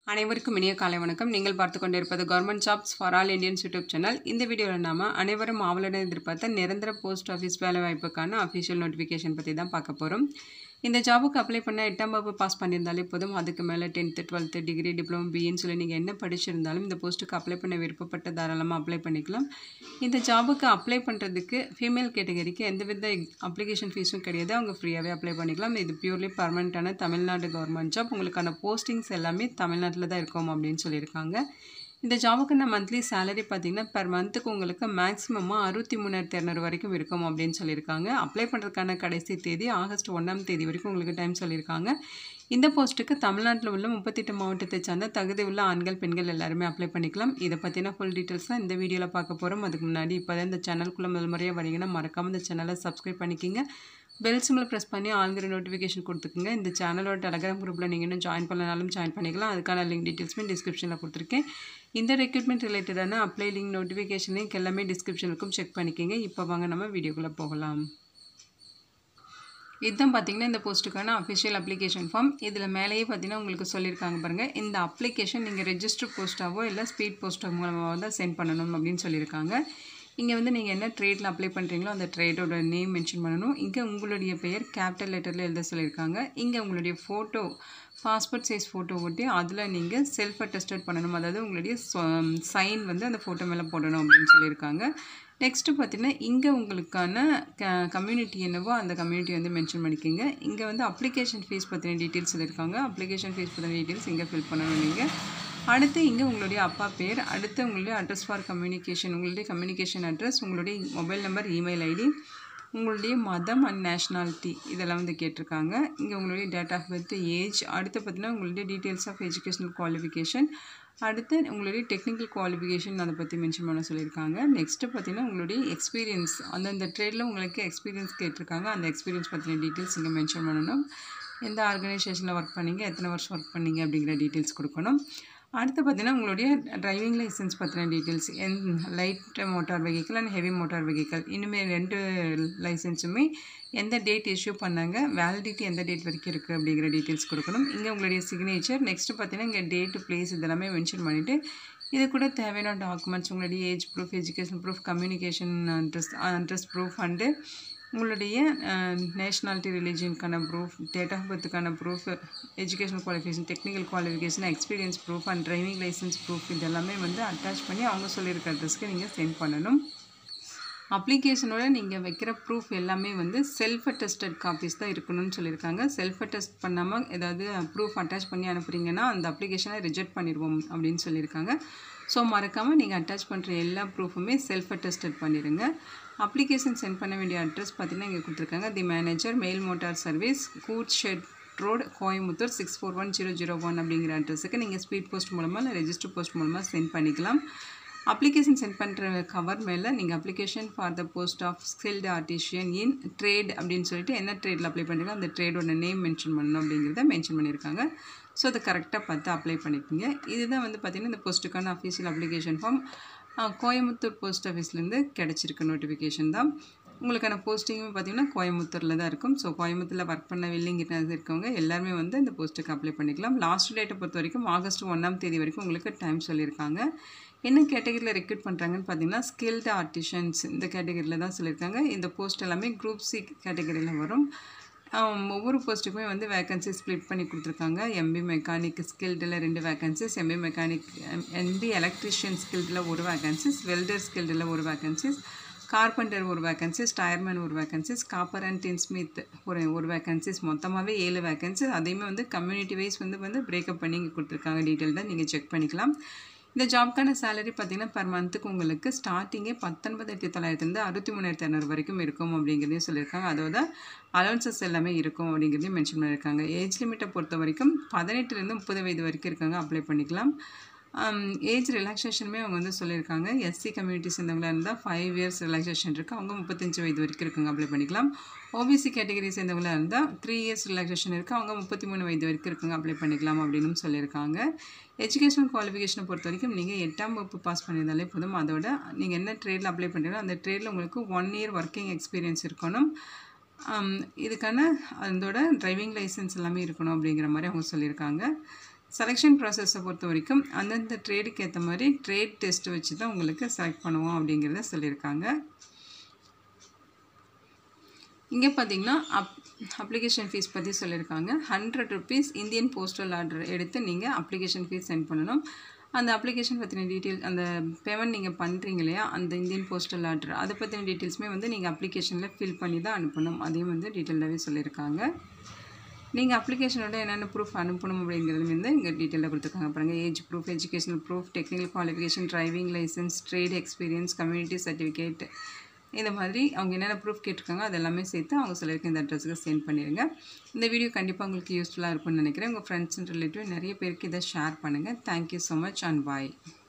அனைவருக்கும் இனிய காலை வணக்கம் நீங்கள் பார்த்து கொண்டிருப்பது government jobs for all Indians YouTube channel இந்த வீடியோவில் நாம அனைவரும் ஆவலுடன் எதிர்பார்த்த நிரந்தர போஸ்ட் ஆஃபீஸ் வேலை வாய்ப்புக்கான அஃபிஷியல் நோட்டிஃபிகேஷன் பற்றி தான் பார்க்க போகிறோம் இந்த ஜாபுக்கு அப்ளை பண்ண எட்டாம் வகுப்பு பாஸ் பண்ணியிருந்தாலே போதும் அதுக்கு மேலே டென்த்து டுவெல்த்து டிகிரி டிப்ளமோ பிஇன்னு சொல்லி நீங்கள் என்ன படிச்சிருந்தாலும் இந்த போஸ்ட்டுக்கு அப்ளை பண்ண விருப்பப்பட்ட தாராளமாக அப்ளை பண்ணிக்கலாம் இந்த ஜாபுக்கு அப்ளை பண்ணுறதுக்கு ஃபீமேல் கேட்டகரிக்கு எந்தவித அப்ளிகேஷன் ஃபீஸும் கிடையாது அவங்க ஃப்ரீயாகவே அப்ளை பண்ணிக்கலாம் இது பியூர்லி பர்மனெண்ட்டான தமிழ்நாடு கவர்மெண்ட் ஜாப் உங்களுக்கான போஸ்டிங்ஸ் எல்லாமே தமிழ்நாட்டில் தான் இருக்கும் அப்படின்னு சொல்லியிருக்காங்க இந்த ஜாபுக்கான மந்த்லி சேலரி பார்த்தீங்கன்னா பெர் மந்த்துக்கு உங்களுக்கு மேக்ஸிமமாக அறுபத்தி மூணாயிரத்தி இரநூறு வரைக்கும் இருக்கும் அப்படின்னு சொல்லியிருக்காங்க அப்ளை பண்ணுறதுக்கான கடைசி தேதி ஆகஸ்ட் ஒன்றாம் தேதி வரைக்கும் உங்களுக்கு டைம் சொல்லியிருக்காங்க இந்த போஸ்ட்டுக்கு தமிழ்நாட்டில் உள்ள முப்பத்தெட்டு மாவட்டத்தை சார்ந்த தகுதி உள்ள ஆண்கள் பெண்கள் எல்லாருமே அப்ளை பண்ணிக்கலாம் இதை பற்றின ஃபுல் டீட்டெயில்ஸ் தான் இந்த வீடியோவில் பார்க்க போகிறோம் அதுக்கு முன்னாடி இப்போ தான் இந்த சேனலுக்குள்ளே முதல் முறையாக வரீங்கன்னா மறக்காமல் இந்த சேனலை சப்ஸ்கிரைப் பண்ணிக்கிங்க பெல் சிம்பிள் ப்ரெஸ் பண்ணி ஆளுங்கிற நோட்டிஃபிகேஷன் கொடுத்துக்குங்க இந்த சேனலோட டெலகிராம் குரூப்பில் நீங்கள் இன்னும் ஜாயின் பண்ணனாலும் ஜாயின் பண்ணிக்கலாம் அதுக்கான லிங்க் டீட்டெயில்ஸுமே டிஸ்கிரிப்ஷனில் கொடுத்துருக்கேன் இந்த ரெக்ரூட்மெண்ட் ரிலேட்டடான அப்ளை லிங்க் நோட்டிஃபிகேஷன் லிங்க் எல்லாமே டிஸ்கிரிப்ஷனுக்கும் செக் பண்ணிக்கோங்க இப்போ வாங்க நம்ம வீடியோக்குள்ளே போகலாம் இதுதான் பார்த்தீங்கன்னா இந்த போஸ்ட்டுக்கான அஃபிஷியல் அப்ளிகேஷன் ஃபார்ம் இதில் மேலேயே பார்த்தீங்கன்னா உங்களுக்கு சொல்லியிருக்காங்க பாருங்கள் இந்த அப்ளிகேஷன் நீங்கள் ரெஜிஸ்டர் போஸ்ட்டாவோ இல்லை ஸ்பீட் போஸ்ட்டோ மூலமாக தான் சென்ட் பண்ணணும் அப்படின்னு சொல்லியிருக்காங்க இங்கே வந்து நீங்கள் என்ன ட்ரேடில் அப்ளை பண்ணுறீங்களோ அந்த ட்ரேடோட நேம் மென்ஷன் பண்ணணும் இங்கே உங்களுடைய பெயர் கேபிட்டல் லெட்டரில் எழுத சொல்லியிருக்காங்க இங்கே உங்களுடைய ஃபோட்டோ பாஸ்போர்ட் சைஸ் ஃபோட்டோ ஒட்டி அதில் நீங்கள் செல்ஃப் அட்டஸ்டட் பண்ணணும் அதாவது உங்களுடைய சைன் வந்து அந்த ஃபோட்டோ மேலே போடணும் அப்படின்னு சொல்லியிருக்காங்க நெக்ஸ்ட்டு பார்த்தீங்கன்னா இங்கே உங்களுக்கான க கம்யூனிட்டி என்னவோ அந்த கம்யூனிட்டி வந்து மென்ஷன் பண்ணிக்கோங்க இங்கே வந்து அப்ளிகேஷன் ஃபீஸ் பற்றின டீட்டெயில்ஸ் சொல்லியிருக்காங்க அப்ளிகேஷன் ஃபீஸ் பற்றின டீட்டெயில்ஸ் இங்கே ஃபில் பண்ணணும் நீங்கள் அடுத்து இங்கே உங்களுடைய அப்பா பேர் அடுத்து உங்களுடைய அட்ரஸ் ஃபார் கம்யூனிகேஷன் உங்களுடைய கம்யூனிகேஷன் அட்ரஸ் உங்களுடைய மொபைல் நம்பர் இமெயில் ஐடி உங்களுடைய மதம் அண்ட் நேஷ்னாலிட்டி இதெல்லாம் வந்து கேட்டிருக்காங்க இங்கே உங்களுடைய டேட் ஆஃப் பர்த் ஏஜ் அடுத்து பார்த்தீங்கன்னா உங்களுடைய டீட்டெயில்ஸ் ஆஃப் எஜுகேஷனல் குவாலிஃபிகேஷன் அடுத்து உங்களுடைய டெக்னிக்கல் குவாலிஃபிகேஷன் அதை பற்றி மென்ஷன் பண்ண சொல்லியிருக்காங்க நெக்ஸ்ட்டு பார்த்தீங்கன்னா உங்களுடைய எக்ஸ்பீரியன்ஸ் அந்தந்த ட்ரேடில் உங்களுக்கு எக்ஸ்பீரியன்ஸ் கேட்டிருக்காங்க அந்த எக்ஸ்பீரியன்ஸ் பற்றின டீட்டெயில்ஸ் இங்கே மென்ஷன் பண்ணணும் எந்த ஆர்கனைசேஷனில் ஒர்க் பண்ணீங்க எத்தனை வருஷம் ஒர்க் பண்ணீங்க அப்படிங்கிற டீட்டெயில்ஸ் கொடுக்கணும் அடுத்து பார்த்தீங்கன்னா உங்களுடைய டிரைவிங் லைசன்ஸ் பற்றின டீட்டெயில்ஸ் என் light motor vehicle and heavy motor vehicle இனிமேல் ரெண்டு லைசன்ஸுமே எந்த டேட் இஷ்யூ பண்ணாங்க வேலிடிட்டி எந்த டேட் வரைக்கும் இருக்குது அப்படிங்கிற டீட்டெயில்ஸ் கொடுக்கணும் இங்கே உங்களுடைய சிக்னேச்சர் நெக்ஸ்ட்டு பார்த்தீங்கன்னா இங்கே டேட்டு பிளேஸ் இதெல்லாமே மென்ஷன் பண்ணிவிட்டு இது கூட தேவையான டாக்குமெண்ட்ஸ் உங்களுடைய age proof education proof communication address address proof and உங்களுடைய நேஷ்னாலிட்டி ரிலீஜியனுக்கான ப்ரூஃப் டேட் ஆஃப் பர்த்துக்கான proof education qualification technical qualification experience proof and driving licence proof இதெல்லாமே வந்து அட்டாச் பண்ணி அவங்க சொல்லியிருக்க அட்ரஸ்க்கு நீங்கள் சென்ட் பண்ணணும் அப்ளிகேஷனோட நீங்கள் வைக்கிற ப்ரூஃப் எல்லாமே வந்து செல்ஃப் அட்டஸ்டட் காப்பீஸ் தான் இருக்கணும்னு சொல்லியிருக்காங்க செல்ஃப் அட்டஸ்ட் பண்ணாமல் ஏதாவது ப்ரூஃப் அட்டாச் பண்ணி அனுப்புறீங்கன்னா அந்த அப்ளிகேஷனை ரிஜெக்ட் பண்ணிடுவோம் அப்படின்னு சொல்லியிருக்காங்க ஸோ மறக்காமல் நீங்கள் அட்டாச் பண்ணுற எல்லா ப்ரூஃபுமே செல்ஃப் அட்டஸ்டட் பண்ணிடுங்க அப்ளிகேஷன் சென்ட் பண்ண வேண்டிய அட்ரஸ் பார்த்தீங்கன்னா இங்கே கொடுத்துருக்காங்க the manager mail motor service goods shed road Coimbatore six four one zero zero one அப்படிங்கிற அட்ரஸுக்கு நீங்கள் ஸ்பீட் போஸ்ட் மூலமாக இல்லை ரெஜிஸ்டர் போஸ்ட் மூலமாக சென்ட் பண்ணிக்கலாம் அப்ளிகேஷன் சென்ட் பண்ணுற கவர் மேலே நீங்கள் application for the post of skilled artisan in trade அப்படின்னு சொல்லிட்டு என்ன ட்ரேடில் அப்ளை பண்ணுறீங்க அந்த ட்ரேடோட நேம் மென்ஷன் பண்ணணும் அப்படிங்கிறத மென்ஷன் பண்ணியிருக்காங்க ஸோ அதை கரெக்டாக பார்த்து அப்ளை பண்ணிக்கோங்க இதுதான் வந்து பார்த்திங்கன்னா இந்த போஸ்ட்டுக்கான official application form Coimbatore post ஆஃபீஸ்லேருந்து கிடச்சிருக்க நோட்டிஃபிகேஷன் தான் உங்களுக்கான போஸ்டிங்கும் பார்த்திங்கன்னா கோயம்புத்தூரில் தான் இருக்கும் ஸோ கோயம்புத்தூரில் ஒர்க் பண்ண வில்லிங் இருக்கவங்க எல்லாருமே வந்து இந்த போஸ்ட்டுக்கு அப்ளை பண்ணிக்கலாம் லாஸ்ட் டேட்டை பொறுத்த வரைக்கும் ஆகஸ்ட் ஒன்றாம் தேதி வரைக்கும் உங்களுக்கு டைம் சொல்லியிருக்காங்க என்ன கேட்டகரியில் ரெக்ரூட் பண்ணுறாங்கன்னு பார்த்தீங்கன்னா ஸ்கில்டு ஆர்டிஷன்ஸ் இந்த கேட்டகரியில் தான் சொல்லியிருக்காங்க இந்த போஸ்ட் எல்லாமே குரூப் சி கேட்டகரியில் வரும் ஒவ்வொரு போஸ்ட்டுக்குமே வந்து வேகன்சி ஸ்ப்ளிட் பண்ணி கொடுத்துருக்காங்க எம்பி மெக்கானிக் ஸ்கில்டில் ரெண்டு vacancies MP mechanic MP electrician ஸ்கில்டில் ஒரு வேகன்சிஸ் வெல்டர் ஸ்கில்டில் ஒரு வேகன்சிஸ் கார்பெண்டர் ஒரு வேகன்சிஸ் டயர்மேன் ஒரு vacancies copper and tinsmith ஒரு ஒரு வேகன்சிஸ் மொத்தமாகவே ஏழு வேகன்சிஸ் அதையுமே வந்து கம்யூனிட்டி வைஸ் வந்து வந்து பிரேக்கப் பண்ணி இங்கே கொடுத்துருக்காங்க டீட்டெயில் தான் நீங்கள் செக் பண்ணிக்கலாம் இந்த ஜாப்க்கான சேலரி பார்த்தீங்கன்னா பர் மந்த்துக்கு உங்களுக்கு ஸ்டார்டிங்கே பத்தொன்பது எட்டு தொள்ளாயிரத்துலேருந்து அறுபத்தி மூணாயிரத்தி இரநூறு வரைக்கும் இருக்கும் அப்படிங்கிறதையும் சொல்லியிருக்காங்க அதோட அலவன்சஸ் எல்லாமே இருக்கும் அப்படிங்கிறதையும் மென்ஷன் பண்ணியிருக்காங்க ஏஜ் லிமிட்டை பொறுத்த வரைக்கும் பதினெட்டுலேருந்து முப்பது வயது வரைக்கும் இருக்காங்க அப்ளை பண்ணிக்கலாம் ஏஜ் ரிலாக்ஸேஷனுமே அவங்க வந்து சொல்லியிருக்காங்க எஸ்சி கம்யூனிட்டி சேர்ந்தவங்களாக இருந்தால் ஃபைவ் இயர்ஸ் ரிலாக்ஸேஷன் இருக்குது அவங்க முப்பத்தஞ்சு வயது வரைக்கும் இருக்காங்க அப்ளை பண்ணிக்கலாம் ஓபிசி கேட்டகரி சேர்ந்தவங்களாக இருந்தால் த்ரீ இயர்ஸ் ரிலாக்ஸேஷன் இருக்குது அவங்க முப்பத்தி மூணு வயது வரைக்கும் இருக்காங்க அப்ளை பண்ணிக்கலாம் அப்படின்னு சொல்லியிருக்காங்க எஜுகேஷனல் குவாலிஃபிகேஷனை பொறுத்த வரைக்கும் நீங்கள் எட்டாம் வகுப்பு பாஸ் பண்ணியிருந்தாலே போதும் அதோட நீங்கள் என்ன ட்ரேடில் அப்ளை பண்ணுறீங்களோ அந்த ட்ரேடில் உங்களுக்கு ஒன் இயர் ஒர்க்கிங் எக்ஸ்பீரியன்ஸ் இருக்கணும் இதுக்கான அதோட டிரைவிங் லைசன்ஸ் எல்லாமே இருக்கணும் அப்படிங்கிற மாதிரி அவங்க சொல்லியிருக்காங்க செலெக்ஷன் ப்ராசஸை பொறுத்த வரைக்கும் அந்தந்த ட்ரேடுக்கு ஏற்ற மாதிரி ட்ரேட் டெஸ்ட் வச்சு தான் உங்களுக்கு செலக்ட் பண்ணுவோம் அப்படிங்கிறத சொல்லியிருக்காங்க இங்கே பார்த்தீங்கன்னா அப் அப்ளிகேஷன் ஃபீஸ் பற்றி சொல்லியிருக்காங்க hundred rupees Indian postal order எடுத்து நீங்கள் அப்ளிகேஷன் ஃபீஸ் சென்ட் பண்ணணும் அந்த அப்ளிகேஷன் பற்றின டீட்டெயில் அந்த பேமெண்ட் நீங்கள் பண்ணுறீங்க இல்லையா அந்த இந்தியன் போஸ்டல் ஆர்டர் அதை பற்றின டீட்டெயில்ஸுமே வந்து நீங்கள் அப்ளிகேஷனில் ஃபில் பண்ணி தான் அனுப்பணும் அதையும் வந்து டீட்டெயிலாகவே சொல்லியிருக்காங்க நீங்கள் அப்ளிகேஷனோட என்னென்ன ப்ரூஃப் அனுப்பணும் அப்படிங்கிறது வந்து இங்கே டீட்டெயிலாக கொடுத்துருக்காங்க பாருங்கள் age proof educational proof technical qualification driving licence trade experience community certificate இந்த மாதிரி அவங்க என்னென்ன ப்ரூஃப் கேட்டிருக்காங்க அது எல்லாமே சேர்த்து அவங்க சொல்லியிருக்க இந்த அட்ரஸுக்கு சென்ட் பண்ணிடுங்க இந்த வீடியோ கண்டிப்பாக உங்களுக்கு யூஸ்ஃபுல்லாக இருக்கும்னு நினைக்கிறேன் உங்கள் ஃப்ரெண்ட்ஸ் அண்ட் ரிலேட்டிவ் நிறைய பேருக்கு இதை ஷேர் பண்ணுங்கள் thank you so much and bye